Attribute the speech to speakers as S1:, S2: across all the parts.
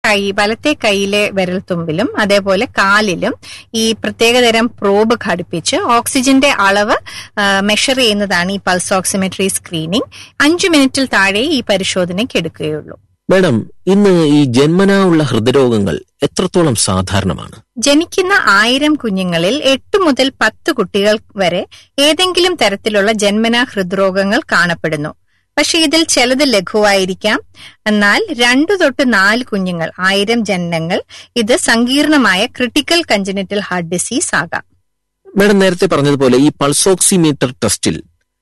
S1: കൈ വലത്തെ കൈയിലെ വിരൽത്തുമ്പിലും അതേപോലെ കാലിലും ഈ പ്രത്യേകതരം പ്രോബ് ഘടിപ്പിച്ച് ഓക്സിജന്റെ അളവ് മെഷർ ചെയ്യുന്നതാണ് ഈ പൾസ് ഓക്സിമെട്രി സ്ക്രീനിംഗ് അഞ്ചു മിനിറ്റിൽ താഴെ ഈ പരിശോധനയ്ക്ക് എടുക്കുകയുള്ളൂ
S2: മാഡം ഇന്ന് ഈ ജന്മനാ ഉള്ള ഹൃദയരോഗങ്ങൾ എത്രത്തോളം സാധാരണമാണ്
S1: ജനിക്കുന്ന ആയിരം കുഞ്ഞുങ്ങളിൽ എട്ട് മുതൽ പത്ത് കുട്ടികൾ വരെ ഏതെങ്കിലും തരത്തിലുള്ള ജന്മനാ ഹൃദ്രോഗങ്ങൾ കാണപ്പെടുന്നു പക്ഷെ ഇതിൽ ചിലത് ലഘുവായിരിക്കാം എന്നാൽ രണ്ടു തൊട്ട് നാല് കുഞ്ഞുങ്ങൾ ആയിരം ജനനങ്ങൾ ഇത് സങ്കീർണമായ ക്രിട്ടിക്കൽ കഞ്ചനിറ്റൽ ഹാർട്ട് ഡിസീസ് ആകാം
S2: മാഡം നേരത്തെ പറഞ്ഞതുപോലെ ഈ പൾസോക്സിമീറ്റർ ടെസ്റ്റിൽ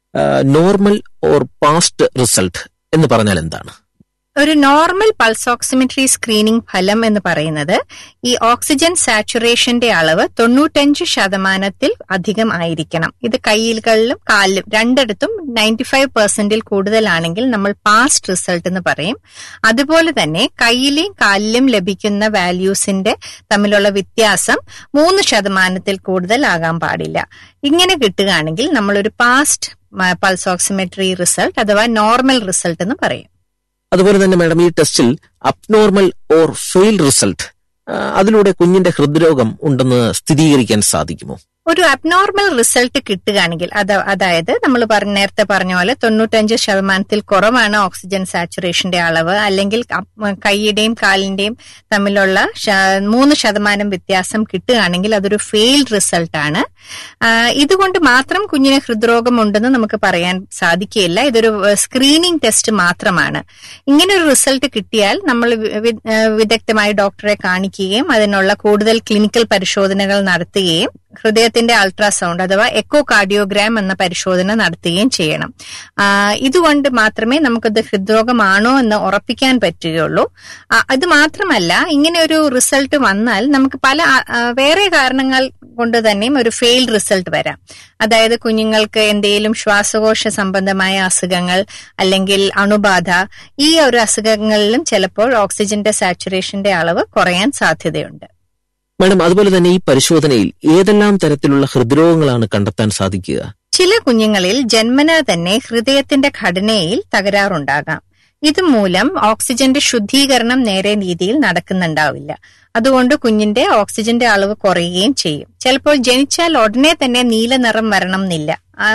S2: നോർമൽ ഓർ പാസ്റ്റ് റിസൾട്ട് എന്ന് പറഞ്ഞാൽ എന്താണ്
S1: ഒരു നോർമൽ പൾസ് ഓക്സിമെട്രി സ്ക്രീനിംഗ് ഫലം എന്ന് പറയുന്നത് ഈ ഓക്സിജൻ സാച്ചുറേഷന്റെ അളവ് തൊണ്ണൂറ്റഞ്ച് ശതമാനത്തിൽ അധികം ആയിരിക്കണം ഇത് കൈകളിലും കാലിലും രണ്ടിടത്തും നയൻറ്റി ഫൈവ് പെർസെന്റിൽ കൂടുതലാണെങ്കിൽ നമ്മൾ പാസ്റ്റ് റിസൾട്ട് എന്ന് പറയും അതുപോലെ തന്നെ കൈയിലെയും കാലിലും ലഭിക്കുന്ന വാല്യൂസിന്റെ തമ്മിലുള്ള വ്യത്യാസം മൂന്ന് ശതമാനത്തിൽ കൂടുതൽ ആകാൻ പാടില്ല ഇങ്ങനെ കിട്ടുകയാണെങ്കിൽ നമ്മളൊരു പാസ്റ്റ് പൾസ് ഓക്സിമെട്രി റിസൾട്ട് അഥവാ നോർമൽ റിസൾട്ട് എന്ന് പറയും
S2: അതുപോലെ തന്നെ മാഡം ഈ ടെസ്റ്റിൽ അബ്നോർമൽ ഓർ ഫെയിൽ റിസൾട്ട് അതിലൂടെ കുഞ്ഞിന്റെ ഹൃദ്രോഗം ഉണ്ടെന്ന് സ്ഥിരീകരിക്കാൻ സാധിക്കുമോ
S1: ഒരു അബ്നോർമൽ റിസൾട്ട് കിട്ടുകയാണെങ്കിൽ അത് അതായത് നമ്മൾ പറഞ്ഞ നേരത്തെ പറഞ്ഞ പോലെ തൊണ്ണൂറ്റഞ്ച് ശതമാനത്തിൽ കുറവാണ് ഓക്സിജൻ സാച്ചുറേഷന്റെ അളവ് അല്ലെങ്കിൽ കൈയുടെയും കാലിന്റെയും തമ്മിലുള്ള മൂന്ന് ശതമാനം വ്യത്യാസം കിട്ടുകയാണെങ്കിൽ അതൊരു ഫെയിൽഡ് റിസൾട്ടാണ് ഇതുകൊണ്ട് മാത്രം കുഞ്ഞിന് ഹൃദ്രോഗം ഉണ്ടെന്ന് നമുക്ക് പറയാൻ സാധിക്കുകയില്ല ഇതൊരു സ്ക്രീനിംഗ് ടെസ്റ്റ് മാത്രമാണ് ഇങ്ങനെ ഒരു റിസൾട്ട് കിട്ടിയാൽ നമ്മൾ വിദഗ്ധമായി ഡോക്ടറെ കാണിക്കുകയും അതിനുള്ള കൂടുതൽ ക്ലിനിക്കൽ പരിശോധനകൾ നടത്തുകയും ഹൃദയത്തിന്റെ അൾട്രാസൗണ്ട് അഥവാ എക്കോ കാർഡിയോഗ്രാം എന്ന പരിശോധന നടത്തുകയും ചെയ്യണം ഇതുകൊണ്ട് മാത്രമേ നമുക്കത് ഹൃദ്രോഗമാണോ എന്ന് ഉറപ്പിക്കാൻ പറ്റുകയുള്ളൂ അത് മാത്രമല്ല ഇങ്ങനെ ഒരു റിസൾട്ട് വന്നാൽ നമുക്ക് പല വേറെ കാരണങ്ങൾ കൊണ്ട് തന്നെയും ഒരു ഫെയിൽഡ് റിസൾട്ട് വരാം അതായത് കുഞ്ഞുങ്ങൾക്ക് എന്തെങ്കിലും ശ്വാസകോശ സംബന്ധമായ അസുഖങ്ങൾ അല്ലെങ്കിൽ അണുബാധ ഈ ഒരു അസുഖങ്ങളിലും ചിലപ്പോൾ ഓക്സിജന്റെ സാച്ചുറേഷന്റെ അളവ് കുറയാൻ സാധ്യതയുണ്ട്
S2: മാഡം അതുപോലെ തന്നെ ഈ പരിശോധനയിൽ ഏതെല്ലാം തരത്തിലുള്ള ഹൃദ്രോഗങ്ങളാണ് കണ്ടെത്താൻ സാധിക്കുക
S1: ചില കുഞ്ഞുങ്ങളിൽ ജന്മന തന്നെ ഹൃദയത്തിന്റെ ഘടനയിൽ തകരാറുണ്ടാകാം ഇതുമൂലം ഓക്സിജന്റെ ശുദ്ധീകരണം നേരെ രീതിയിൽ നടക്കുന്നുണ്ടാവില്ല അതുകൊണ്ട് കുഞ്ഞിന്റെ ഓക്സിജന്റെ അളവ് കുറയുകയും ചെയ്യും ചിലപ്പോൾ ജനിച്ചാൽ ഉടനെ തന്നെ നീല നിറം വരണം എന്നില്ല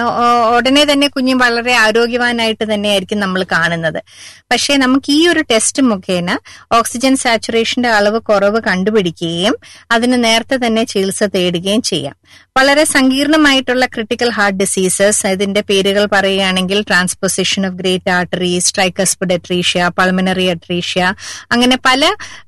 S1: ഉടനെ തന്നെ കുഞ്ഞ് വളരെ ആരോഗ്യവാനായിട്ട് തന്നെയായിരിക്കും നമ്മൾ കാണുന്നത് പക്ഷേ നമുക്ക് ഈ ഒരു ടെസ്റ്റ് മുഖേന ഓക്സിജൻ സാച്ചുറേഷന്റെ അളവ് കുറവ് കണ്ടുപിടിക്കുകയും അതിന് നേരത്തെ തന്നെ ചികിത്സ തേടുകയും ചെയ്യാം വളരെ സങ്കീർണമായിട്ടുള്ള ക്രിട്ടിക്കൽ ഹാർട്ട് ഡിസീസസ് ഇതിന്റെ പേരുകൾ പറയുകയാണെങ്കിൽ transposition of great arteries tricuspid atresia pulmonary atresia അങ്ങനെ പല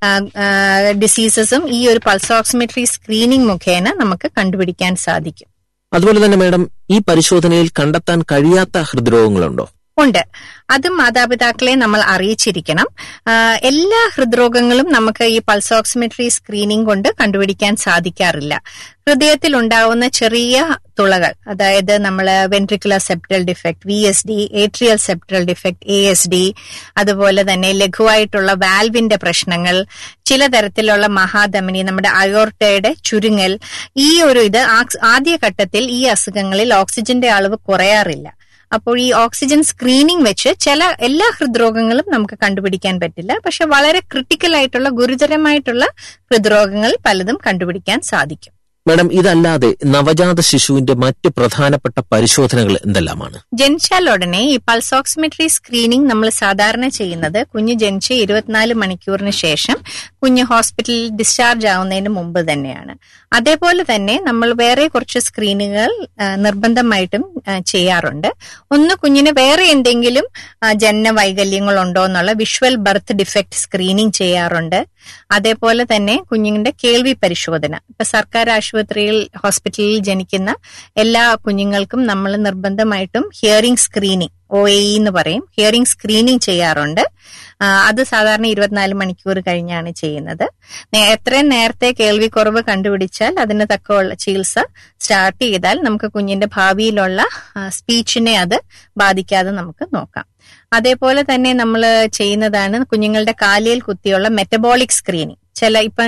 S1: ഡിസീസസും ഈ ഒരു പൾസോക്സിമെട്രി സ്ക്രീനിംഗ് മുഖേന നമുക്ക് കണ്ടുപിടിക്കാൻ സാധിക്കും
S2: അതുപോലെ തന്നെ മാഡം ഈ പരിശോധനയിൽ കണ്ടെത്താൻ കഴിയാത്ത ഹൃദ്രോഗങ്ങളുണ്ടോ
S1: ഉണ്ട് അതും മാതാപിതാക്കളെ നമ്മൾ അറിയിച്ചിരിക്കണം എല്ലാ ഹൃദ്രോഗങ്ങളും നമുക്ക് ഈ പൾസോക്സിമെട്രി സ്ക്രീനിംഗ് കൊണ്ട് കണ്ടുപിടിക്കാൻ സാധിക്കാറില്ല ഹൃദയത്തിൽ ഉണ്ടാവുന്ന ചെറിയ തുളകൾ അതായത് നമ്മൾ ventricular septal defect V S D atrial septal defect A S D അതുപോലെ തന്നെ ലഘുവായിട്ടുള്ള വാൽവിന്റെ പ്രശ്നങ്ങൾ ചില തരത്തിലുള്ള മഹാധമനി നമ്മുടെ അയോർട്ടയുടെ ചുരുങ്ങൽ ഈ ഒരു ഇത് ആദ്യഘട്ടത്തിൽ ഈ അസുഖങ്ങളിൽ ഓക്സിജന്റെ അളവ് കുറയാറില്ല അപ്പോൾ ഈ ഓക്സിജൻ സ്ക്രീനിംഗ് വെച്ച് ചില എല്ലാ ഹൃദ്രോഗങ്ങളും നമുക്ക് കണ്ടുപിടിക്കാൻ പറ്റില്ല പക്ഷെ വളരെ ക്രിട്ടിക്കൽ ആയിട്ടുള്ള ഗുരുതരമായിട്ടുള്ള ഹൃദ്രോഗങ്ങൾ പലതും കണ്ടുപിടിക്കാൻ സാധിക്കും
S2: മാഡം ഇതല്ലാതെ നവജാത ശിശുവിന്റെ മറ്റ് പ്രധാനപ്പെട്ട പരിശോധനകൾ എന്തെല്ലാമാണ്
S1: ജനിച്ചാൽ ഉടനെ ഈ പൾസോക്സിമെട്രി സ്ക്രീനിംഗ് നമ്മൾ സാധാരണ ചെയ്യുന്നത് കുഞ്ഞ് ജനിച്ച് ഇരുപത്തിനാല് മണിക്കൂറിന് ശേഷം കുഞ്ഞ് ഹോസ്പിറ്റലിൽ ഡിസ്ചാർജ് ആവുന്നതിന് മുമ്പ് തന്നെയാണ് അതേപോലെ തന്നെ നമ്മൾ വേറെ കുറച്ച് സ്ക്രീനുകൾ നിർബന്ധമായിട്ടും ചെയ്യാറുണ്ട് ഒന്ന് കുഞ്ഞിന് വേറെ എന്തെങ്കിലും ജനന വൈകല്യങ്ങൾ ഉണ്ടോ എന്നുള്ള വിഷ്വൽ ബർത്ത് ഡിഫക്ട് സ്ക്രീനിങ് ചെയ്യാറുണ്ട് അതേപോലെ തന്നെ കുഞ്ഞിന്റെ കേൾവി പരിശോധന ഇപ്പൊ സർക്കാർ ആശുപത്രിയിൽ ഹോസ്പിറ്റലിൽ ജനിക്കുന്ന എല്ലാ കുഞ്ഞുങ്ങൾക്കും നമ്മൾ നിർബന്ധമായിട്ടും ഹിയറിംഗ് സ്ക്രീനിങ് ഒ എ എന്ന് പറയും ഹിയറിംഗ് സ്ക്രീനിങ് ചെയ്യാറുണ്ട് അത് സാധാരണ ഇരുപത്തിനാല് മണിക്കൂർ കഴിഞ്ഞാണ് ചെയ്യുന്നത് എത്രയും നേരത്തെ കേൾവി കുറവ് കണ്ടുപിടിച്ചാൽ അതിന് തക്കമുള്ള ചികിത്സ സ്റ്റാർട്ട് ചെയ്താൽ നമുക്ക് കുഞ്ഞിന്റെ ഭാവിയിലുള്ള സ്പീച്ചിനെ അത് ബാധിക്കാതെ നമുക്ക് നോക്കാം അതേപോലെ തന്നെ നമ്മൾ ചെയ്യുന്നതാണ് കുഞ്ഞുങ്ങളുടെ കാലിയിൽ കുത്തിയുള്ള മെറ്റബോളിക് സ്ക്രീനിങ് ചില ഇപ്പം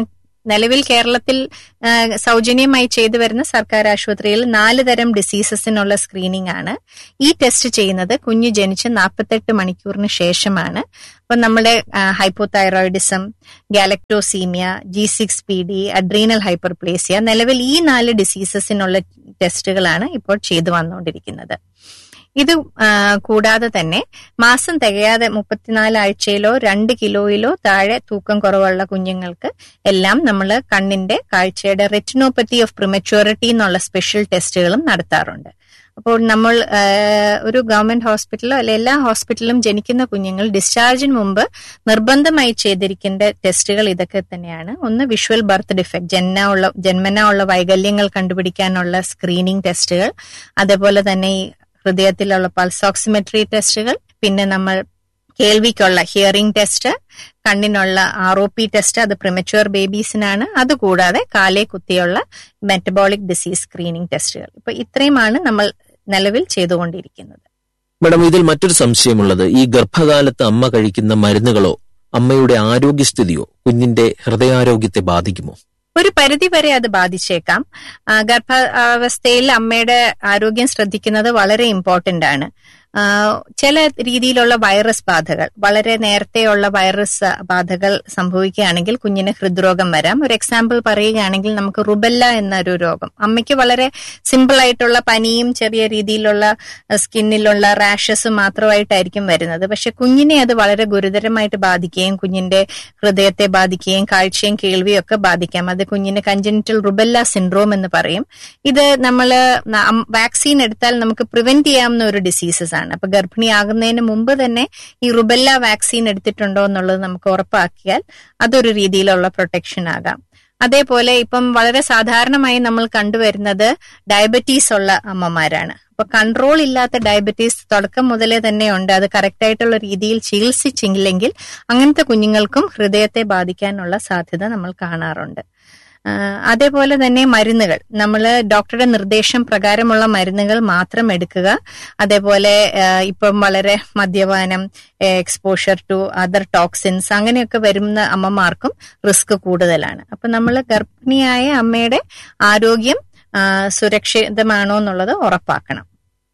S1: നിലവിൽ കേരളത്തിൽ ആ, സൗജന്യമായി ചെയ്തു വരുന്ന സർക്കാർ ആശുപത്രിയിൽ നാല് തരം ഡിസീസസിനുള്ള സ്ക്രീനിംഗ് ആണ് ഈ ടെസ്റ്റ് ചെയ്യുന്നത് കുഞ്ഞ് ജനിച്ച് നാൽപ്പത്തെട്ട് മണിക്കൂറിന് ശേഷമാണ് അപ്പൊ നമ്മുടെ hypothyroidism galactosemia G six P D adrenal hyperplasia നിലവിൽ ഈ നാല് ഡിസീസസിനുള്ള ടെസ്റ്റുകളാണ് ഇപ്പോൾ ചെയ്തു വന്നുകൊണ്ടിരിക്കുന്നത് ഇത് ആ, കൂടാതെ തന്നെ മാസം തികയാതെ മുപ്പത്തിനാല് ആഴ്ചയിലോ രണ്ട് കിലോയിലോ താഴെ തൂക്കം കുറവുള്ള കുഞ്ഞുങ്ങൾക്ക് എല്ലാം നമ്മൾ കണ്ണിന്റെ കാഴ്ചയുടെ റെറ്റിനോപ്പത്തി ഓഫ് പ്രിമച്യൂരിറ്റി എന്നുള്ള സ്പെഷ്യൽ ടെസ്റ്റുകളും നടത്താറുണ്ട് അപ്പോൾ നമ്മൾ ആ, ഒരു ഗവൺമെന്റ് ഹോസ്പിറ്റലോ അല്ലെ എല്ലാ ഹോസ്പിറ്റലിലും ജനിക്കുന്ന കുഞ്ഞുങ്ങൾ ഡിസ്ചാർജിന് മുമ്പ് നിർബന്ധമായി ചെയ്തിരിക്കേണ്ട ടെസ്റ്റുകൾ ഇതൊക്കെ തന്നെയാണ് ഒന്ന് വിഷ്വൽ ബർത്ത് ഡിഫക്ട് ജന്മ ഉള്ള ജന്മന ഉള്ള വൈകല്യങ്ങൾ കണ്ടുപിടിക്കാനുള്ള സ്ക്രീനിങ് ടെസ്റ്റുകൾ അതേപോലെ തന്നെ ഈ ഹൃദയത്തിലുള്ള പൾസ് ഓക്സിമെട്രി ടെസ്റ്റുകൾ പിന്നെ നമ്മൾ കേൾവിക്കുള്ള ഹിയറിംഗ് ടെസ്റ്റ് കണ്ണിനുള്ള ആർ ഒ പി ടെസ്റ്റ് അത് പ്രിമച്വർ ബേബീസിനാണ് അതുകൂടാതെ കാലേ കുത്തിയുള്ള മെറ്റബോളിക് ഡിസീസ് സ്ക്രീനിംഗ് ടെസ്റ്റുകൾ ഇപ്പൊ ഇത്രയുമാണ് നമ്മൾ നിലവിൽ ചെയ്തുകൊണ്ടിരിക്കുന്നത്
S2: മാഡം ഇതിൽ മറ്റൊരു സംശയമുള്ളത് ഈ ഗർഭകാലത്ത് അമ്മ കഴിക്കുന്ന മരുന്നുകളോ അമ്മയുടെ ആരോഗ്യസ്ഥിതിയോ കുഞ്ഞിന്റെ ഹൃദയാരോഗ്യത്തെ ബാധിക്കുമോ
S1: ഒരു പരിധി വരെ അത് ബാധിച്ചേക്കാം ആ, ഗർഭാവസ്ഥയിൽ അമ്മയുടെ ആരോഗ്യം ശ്രദ്ധിക്കുന്നത് വളരെ ഇമ്പോർട്ടന്റ് ആണ് ആ, ചില രീതിയിലുള്ള വൈറസ് ബാധകൾ വളരെ നേരത്തെയുള്ള വൈറസ് ബാധകൾ സംഭവിക്കുകയാണെങ്കിൽ കുഞ്ഞിന് ഹൃദ്രോഗം വരാം ഒരു എക്സാമ്പിൾ പറയുകയാണെങ്കിൽ നമുക്ക് റുബെല്ല എന്നൊരു രോഗം അമ്മയ്ക്ക് വളരെ സിമ്പിൾ ആയിട്ടുള്ള പനിയും ചെറിയ രീതിയിലുള്ള സ്കിന്നിലുള്ള റാഷസും മാത്രമായിട്ടായിരിക്കും വരുന്നത് പക്ഷെ കുഞ്ഞിനെ അത് വളരെ ഗുരുതരമായിട്ട് ബാധിക്കുകയും കുഞ്ഞിന്റെ ഹൃദയത്തെ ബാധിക്കുകയും കാഴ്ചയും കേൾവിയും ഒക്കെ ബാധിക്കാം അത് കുഞ്ഞിന് കഞ്ചനിറ്റൽ റുബെല്ല സിൻഡ്രോം എന്ന് പറയും ഇത് നമ്മൾ വാക്സിൻ എടുത്താൽ നമുക്ക് പ്രിവെന്റ് ചെയ്യാവുന്ന ഒരു ഡിസീസസ് ആണ് അപ്പൊ ഗർഭിണിയാകുന്നതിന് മുമ്പ് തന്നെ ഈ റുബെല്ല വാക്സിൻ എടുത്തിട്ടുണ്ടോ എന്നുള്ളത് നമുക്ക് ഉറപ്പാക്കിയാൽ അതൊരു രീതിയിലുള്ള പ്രൊട്ടക്ഷൻ ആകാം അതേപോലെ ഇപ്പം വളരെ സാധാരണമായി നമ്മൾ കണ്ടുവരുന്നത് ഡയബറ്റീസ് ഉള്ള അമ്മമാരാണ് അപ്പൊ കൺട്രോൾ ഇല്ലാത്ത ഡയബറ്റീസ് തുടക്കം മുതലേ തന്നെ ഉണ്ട് അത് കറക്റ്റ് ആയിട്ടുള്ള രീതിയിൽ ചികിത്സിച്ചില്ലെങ്കിൽ അങ്ങനത്തെ കുഞ്ഞുങ്ങൾക്കും ഹൃദയത്തെ ബാധിക്കാനുള്ള സാധ്യത നമ്മൾ കാണാറുണ്ട് ആ, അതേപോലെ തന്നെ മരുന്നുകൾ നമ്മൾ ഡോക്ടറുടെ നിർദ്ദേശം പ്രകാരമുള്ള മരുന്നുകൾ മാത്രം എടുക്കുക അതേപോലെ ആ, ഇപ്പം വളരെ മദ്യപാനം എക്സ്പോഷർ ടു അതർ ടോക്സിൻസ് അങ്ങനെയൊക്കെ വരുന്ന അമ്മമാർക്കും റിസ്ക് കൂടുതലാണ് അപ്പൊ നമ്മൾ ഗർഭിണിയായ അമ്മയുടെ ആരോഗ്യം ആ, സുരക്ഷിതമാണോ എന്നുള്ളത് ഉറപ്പാക്കണം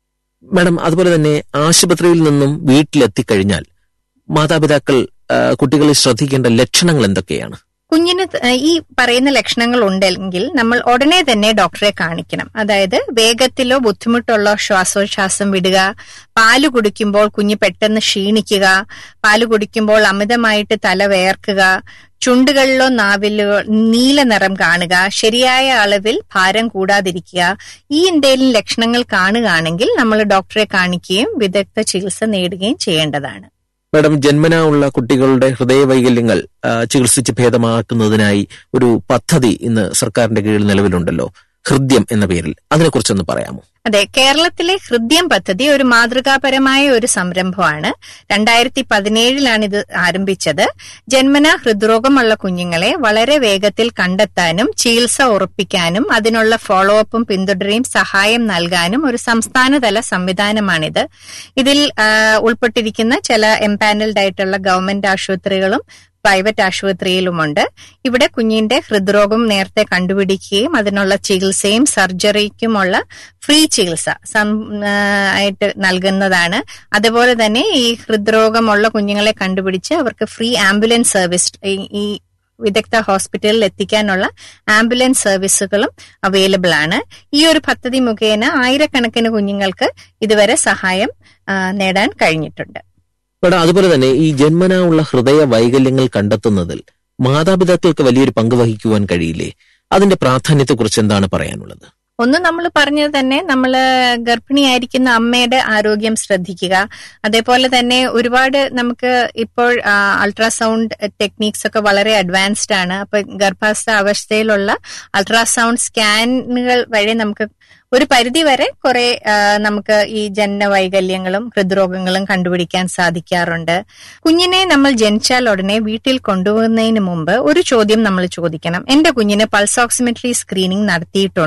S2: മാഡം അതുപോലെ തന്നെ ആശുപത്രിയിൽ നിന്നും വീട്ടിലെത്തിക്കഴിഞ്ഞാൽ മാതാപിതാക്കൾ ആ, കുട്ടികളിൽ ശ്രദ്ധിക്കേണ്ട ലക്ഷണങ്ങൾ എന്തൊക്കെയാണ്
S1: കുഞ്ഞിന് ത- ഈ പറയുന്ന ലക്ഷണങ്ങൾ ഉണ്ടെങ്കിൽ നമ്മൾ ഉടനെ തന്നെ ഡോക്ടറെ കാണിക്കണം അതായത് വേഗത്തിലോ ബുദ്ധിമുട്ടുള്ളോ ശ്വാസോച്ഛ്വാസം വിടുക പാല് കുടിക്കുമ്പോൾ കുഞ്ഞ് പെട്ടെന്ന് ക്ഷീണിക്കുക പാല് കുടിക്കുമ്പോൾ അമിതമായിട്ട് തല വേർക്കുക ചുണ്ടുകളിലോ നാവിലോ നീല നിറം കാണുക ശരിയായ അളവിൽ ഭാരം കൂടാതിരിക്കുക ഈ എന്തെങ്കിലും ലക്ഷണങ്ങൾ കാണുകയാണെങ്കിൽ നമ്മൾ ഡോക്ടറെ കാണിക്കുകയും വിദഗ്ധ ചികിത്സ നേടുകയും ചെയ്യേണ്ടതാണ്
S2: മാഡം ജന്മനാ ഉള്ള കുട്ടികളുടെ ഹൃദയവൈകല്യങ്ങൾ ആ, ചികിത്സിച്ച് ഭേദമാക്കുന്നതിനായി ഒരു പദ്ധതി ഇന്ന് സർക്കാരിന്റെ കീഴിൽ നിലവിലുണ്ടല്ലോ ഹൃദ്യം എന്ന പേരിൽ അതിനെക്കുറിച്ചൊന്ന് പറയാമോ
S1: അതെ കേരളത്തിലെ ഹൃദ്യം പദ്ധതി ഒരു മാതൃകാപരമായ ഒരു സംരംഭമാണ് രണ്ടായിരത്തി പതിനേഴിലാണ് ഇത് ആരംഭിച്ചത് ജന്മന ഹൃദ്രോഗമുള്ള കുഞ്ഞുങ്ങളെ വളരെ വേഗത്തിൽ കണ്ടെത്താനും ചികിത്സ ഉറപ്പിക്കാനും അതിനുള്ള ഫോളോ അപ്പും പിന്തുടരുകയും സഹായം നൽകാനും ഒരു സംസ്ഥാനതല സംവിധാനമാണിത് ഇതിൽ ആ, ഉൾപ്പെട്ടിരിക്കുന്ന ചില എംപാനൽഡ് ആയിട്ടുള്ള ഗവൺമെന്റ് ആശുപത്രികളും പ്രൈവറ്റ് ആശുപത്രിയിലുമുണ്ട് ഇവിടെ കുഞ്ഞിന്റെ ഹൃദ്രോഗം നേരത്തെ കണ്ടുപിടിക്കുകയും അതിനുള്ള ചികിത്സയും സർജറിക്കുമുള്ള ഫ്രീ ചികിത്സ സം- ആ, ആയിട്ട് നൽകുന്നതാണ് അതുപോലെ തന്നെ ഈ ഹൃദ്രോഗമുള്ള കുഞ്ഞുങ്ങളെ കണ്ടുപിടിച്ച് അവർക്ക് ഫ്രീ ആംബുലൻസ് സർവീസ് ഈ- ഈ വിദഗ്ധ ഹോസ്പിറ്റലിൽ എത്തിക്കാനുള്ള ആംബുലൻസ് സർവീസുകളും അവൈലബിൾ ആണ് ഈ ഒരു പദ്ധതി മുഖേന ആയിരക്കണക്കിന് കുഞ്ഞുങ്ങൾക്ക് ഇതുവരെ സഹായം ആ, നേടാൻ കഴിഞ്ഞിട്ടുണ്ട്
S2: മാഡം അതുപോലെ തന്നെ ഈ ജന്മനാ ഉള്ള ഹൃദയ വൈകല്യങ്ങൾ കണ്ടെത്തുന്നതിൽ മാതാപിതാക്കൾക്ക് വലിയൊരു പങ്ക് വഹിക്കുവാൻ കഴിയില്ലേ അതിന്റെ പ്രാധാന്യത്തെക്കുറിച്ച് എന്താണ് പറയാനുള്ളത്
S1: ഒന്ന് നമ്മൾ പറഞ്ഞത് തന്നെ നമ്മൾ ഗർഭിണിയായിരിക്കുന്ന അമ്മയുടെ ആരോഗ്യം ശ്രദ്ധിക്കുക അതേപോലെ തന്നെ ഒരുപാട് നമുക്ക് ഇപ്പോൾ അൾട്രാസൗണ്ട് ടെക്നീക്സ് ഒക്കെ വളരെ അഡ്വാൻസ്ഡ് ആണ് അപ്പൊ ഗർഭാസ്ഥ അവസ്ഥയിലുള്ള അൾട്രാസൗണ്ട് സ്കാനുകൾ വഴി നമുക്ക് ഒരു പരിധി വരെ കുറെ ആ, നമുക്ക് ഈ ജനന വൈകല്യങ്ങളും ഹൃദ്രോഗങ്ങളും കണ്ടുപിടിക്കാൻ സാധിക്കാറുണ്ട് കുഞ്ഞിനെ നമ്മൾ ജനിച്ചാൽ ഉടനെ വീട്ടിൽ കൊണ്ടുപോകുന്നതിന് മുമ്പ് ഒരു ചോദ്യം നമ്മൾ ചോദിക്കണം എന്റെ കുഞ്ഞിന് പൾസ് ഓക്സിമെട്രി സ്ക്രീനിംഗ് നടത്തിയിട്ടുണ്ടോ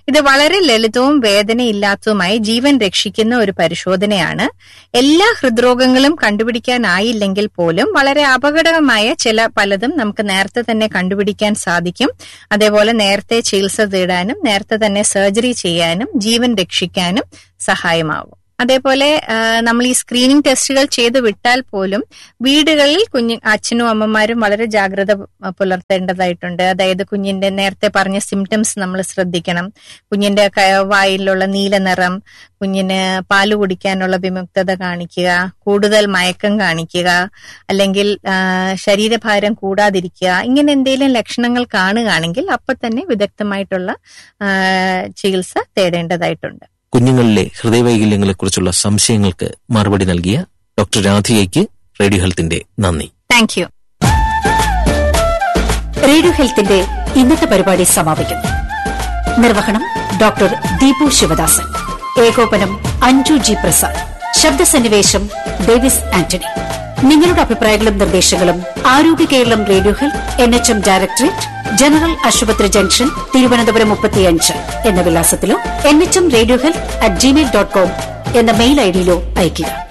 S1: ഇത് വളരെ ലളിതവും വേദനയില്ലാത്തതുമായി ജീവൻ രക്ഷിക്കുന്ന ഒരു പരിശോധനയാണ് എല്ലാ ഹൃദ്രോഗങ്ങളും കണ്ടുപിടിക്കാനായില്ലെങ്കിൽ പോലും വളരെ അപകടകരമായ ചില പലതും നമുക്ക് നേരത്തെ തന്നെ കണ്ടുപിടിക്കാൻ സാധിക്കും അതേപോലെ നേരത്തെ ചികിത്സ തേടാനും നേരത്തെ തന്നെ സർജറി ചെയ്യാനും ജീവൻ രക്ഷിക്കാനും സഹായമാകും അതേപോലെ ആ, നമ്മൾ ഈ സ്ക്രീനിങ് ടെസ്റ്റുകൾ ചെയ്ത് വിട്ടാൽ പോലും വീടുകളിൽ കുഞ്ഞു അച്ഛനും അമ്മമാരും വളരെ ജാഗ്രത പുലർത്തേണ്ടതായിട്ടുണ്ട് അതായത് കുഞ്ഞിന്റെ നേരത്തെ പറഞ്ഞ സിംറ്റംസ് നമ്മൾ ശ്രദ്ധിക്കണം കുഞ്ഞിന്റെ ക- വായിലുള്ള നീല നിറം കുഞ്ഞിന് പാല് കുടിക്കാനുള്ള വിമുക്തത കാണിക്കുക കൂടുതൽ മയക്കം കാണിക്കുക അല്ലെങ്കിൽ ആ, ശരീരഭാരം കൂടാതിരിക്കുക ഇങ്ങനെ എന്തെങ്കിലും ലക്ഷണങ്ങൾ കാണുകയാണെങ്കിൽ അപ്പൊ തന്നെ വിദഗ്ധമായിട്ടുള്ള ആ, ചികിത്സ തേടേണ്ടതായിട്ടുണ്ട്
S2: കുഞ്ഞുങ്ങളിലെ ഹൃദയവൈകല്യങ്ങളെക്കുറിച്ചുള്ള സംശയങ്ങൾക്ക് മറുപടി നൽകിയ ഡോക്ടർ രാധികയ്ക്ക് റേഡിയോ ഹെൽത്തിന്റെ നന്ദി
S1: താങ്ക് യു
S3: റേഡിയോ ഹെൽത്തിന്റെ ഇന്നത്തെ പരിപാടി സമാപിക്കുന്നു നിർവഹണം ഡോക്ടർ ദീപു ശിവദാസൻ ഏകോപനം അഞ്ജു ജി പ്രസാദ് ശബ്ദസന്നിവേശം ഡേവിസ് ആന്റണി നിങ്ങളുടെ അഭിപ്രായങ്ങളും നിർദ്ദേശങ്ങളും Arogya Keralam radio health N H M directorate general ആശുപത്രി ജംഗ്ഷൻ തിരുവനന്തപുരം മുപ്പത്തിയഞ്ച് എന്ന വിലാസത്തിലോ N H M radio health at Gmail dot com എന്ന മെയിൽ ഐഡിയിലോ അയയ്ക്കുക